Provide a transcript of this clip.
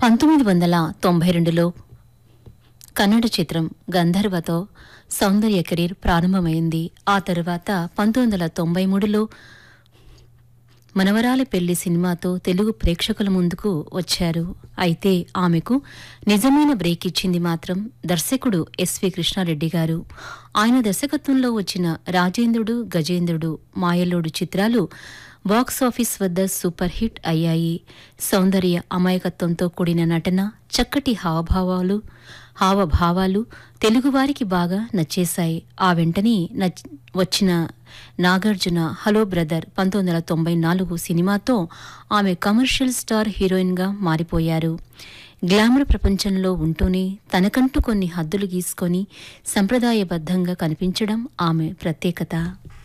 పంతొమ్మిది వందల తొంభై రెండులో కన్నడ చిత్రం గంధర్వతో సౌందర్య కెరీర్ ప్రారంభమైంది ఆ తరువాత పంతొమ్మిది వందల తొంభై మూడులో మనవరాలి పెళ్లి సినిమాతో తెలుగు ప్రేక్షకుల ముందుకు వచ్చారు అయితే ఆమెకు నిజమైన బ్రేక్ ఇచ్చింది మాత్రం దర్శకుడు ఎస్వి కృష్ణారెడ్డి గారు ఆయన దర్శకత్వంలో వచ్చిన రాజేంద్రుడు గజేంద్రుడు మాయలోడు చిత్రాలు బాక్సాఫీస్ వద్ద సూపర్ హిట్ అయ్యాయి సౌందర్య అమాయకత్వంతో కూడిన నటన చక్కటి హావభావాలు హావభావాలు తెలుగువారికి బాగా నచ్చేశాయి ఆ వెంటనే నచ్ వచ్చిన నాగార్జున హలో బ్రదర్ పంతొమ్మిది వందల తొంభై నాలుగు సినిమాతో ఆమె కమర్షియల్ స్టార్ హీరోయిన్గా మారిపోయారు గ్లామర్ ప్రపంచంలో ఉంటూనే తనకంటూ కొన్ని హద్దులు గీసుకొని సంప్రదాయబద్ధంగా కనిపించడం ఆమె ప్రత్యేకత